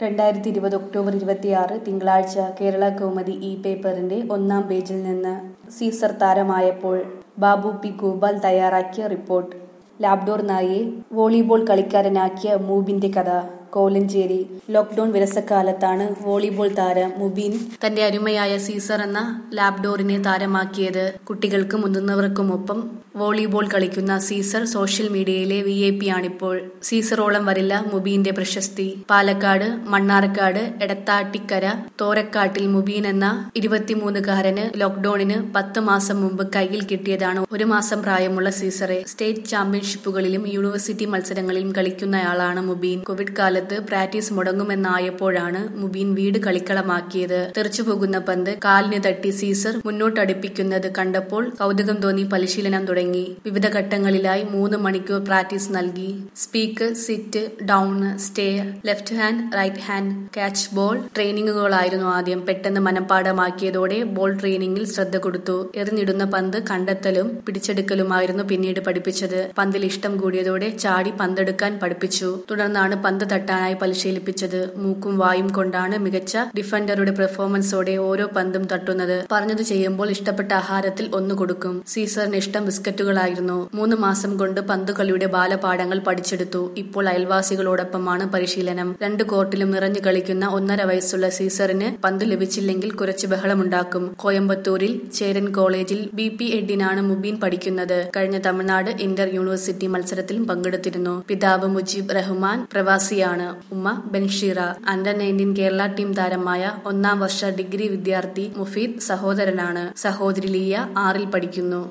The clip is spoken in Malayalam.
രണ്ടായിരത്തി ഇരുപത് ഒക്ടോബർ ഇരുപത്തിയാറ് തിങ്കളാഴ്ച കേരള കൗമുദി ഇ പേപ്പറിന്റെ ഒന്നാം പേജിൽ നിന്ന് സീസർ താരമായപ്പോൾ ബാബു പി ഗോപാൽ തയ്യാറാക്കിയ റിപ്പോർട്ട് ലാബ്ഡോർ നായെ വോളിബോൾ കളിക്കാരനാക്കിയ മൂബിന്റെ കഥ കോലഞ്ചേരി ലോക്ക്ഡൌൺ വിരസക്കാലത്താണ് വോളിബോൾ താരം മുബീൻ തന്റെ അരുമയായ സീസർ എന്ന ലാബ്ഡോറിനെ താരമാക്കിയത് കുട്ടികൾക്കും മുതിർന്നവർക്കുമൊപ്പം വോളിബോൾ കളിക്കുന്ന സീസർ സോഷ്യൽ മീഡിയയിലെ വി ഐ പി ആണിപ്പോൾ സീസറോളം വരില്ല മുബീന്റെ പ്രശസ്തി പാലക്കാട് മണ്ണാർക്കാട് എടത്താട്ടിക്കര തോരക്കാട്ടിൽ മുബീൻ എന്ന ഇരുപത്തിമൂന്നുകാരന് ലോക്ക്ഡൌണിന് പത്ത് മാസം മുമ്പ് കയ്യിൽ കിട്ടിയതാണ് ഒരു മാസം പ്രായമുള്ള സീസറെ സ്റ്റേറ്റ് ചാമ്പ്യൻഷിപ്പുകളിലും യൂണിവേഴ്സിറ്റി മത്സരങ്ങളിലും കളിക്കുന്നയാളാണ് മുബീൻ കോവിഡ് കാലത്ത് പ്രാക്ടീസ് മുടങ്ങുമെന്നായപ്പോഴാണ് മുബീൻ വീട് കളിക്കളമാക്കിയത് തെറിച്ചുപോകുന്ന പന്ത് കാലിന് തട്ടി സീസർ മുന്നോട്ടടുപ്പിക്കുന്നത് കണ്ടപ്പോൾ കൗതുകം തോന്നി പരിശീലനം തുടങ്ങി വിവിധ ഘട്ടങ്ങളിലായി മൂന്ന് മണിക്കൂർ പ്രാക്ടീസ് നൽകി speak sit down stay left hand right hand catch ball ട്രെയിനിങ്ങുകളായിരുന്നു ആദ്യം പെട്ടെന്ന് മനഃപ്പാടമാക്കിയതോടെ ബോൾ ട്രെയിനിങ്ങിൽ ശ്രദ്ധ കൊടുത്തു എറിഞ്ഞിടുന്ന പന്ത് കണ്ടെത്തലും പിടിച്ചെടുക്കലുമായിരുന്നു പിന്നീട് പഠിപ്പിച്ചത് പന്തിൽ ഇഷ്ടം കൂടിയതോടെ ചാടി പന്തെടുക്കാൻ പഠിപ്പിച്ചു തുടർന്നാണ് പന്ത് തട്ടാനായി പരിശീലിപ്പിച്ചത് മൂക്കും വായും കൊണ്ടാണ് മികച്ച ഡിഫൻഡറുടെ പെർഫോമൻസോടെ ഓരോ പന്തും തട്ടുന്നത് പറഞ്ഞത് ചെയ്യുമ്പോൾ ഇഷ്ടപ്പെട്ട ആഹാരത്തിൽ ഒന്ന് കൊടുക്കും സീസറിന് ഇഷ്ടം ബിസ്ക്കറ്റുകളായിരുന്നു മൂന്ന് മാസം കൊണ്ട് പന്തുകളിയുടെ ബാലപാഠങ്ങൾ പഠിച്ചെടുത്തു ഇപ്പോൾ അയൽവാസികളോടൊപ്പമാണ് പരിശീലനം രണ്ട് കോർട്ടിലും നിറഞ്ഞു കളിക്കുന്ന ഒന്നര വയസ്സുള്ള സീസറിന് പന്ത് ലഭിച്ചില്ലെങ്കിൽ കുറച്ച് ബഹളമുണ്ടാക്കും കോയമ്പത്തൂരിൽ ചേരൻ കോളേജിൽ ബി പി എഡിനാണ് മുബീൻ പഠിക്കുന്നത് കഴിഞ്ഞ തമിഴ്നാട് ഇന്റർ യൂണിവേഴ്സിറ്റി മത്സരത്തിലും പങ്കെടുത്തിരുന്നു പിതാവ് മുജീബ് റഹ്മാൻ പ്രവാസിയാണ് ഉമ്മ Bansheera under nineteen Kerala team താരമായ ഒന്നാം വർഷ ഡിഗ്രി വിദ്യാർത്ഥി മുഫീദ് സഹോദരനാണ് സഹോദരി ലിയ ആറിൽ പഠിക്കുന്നു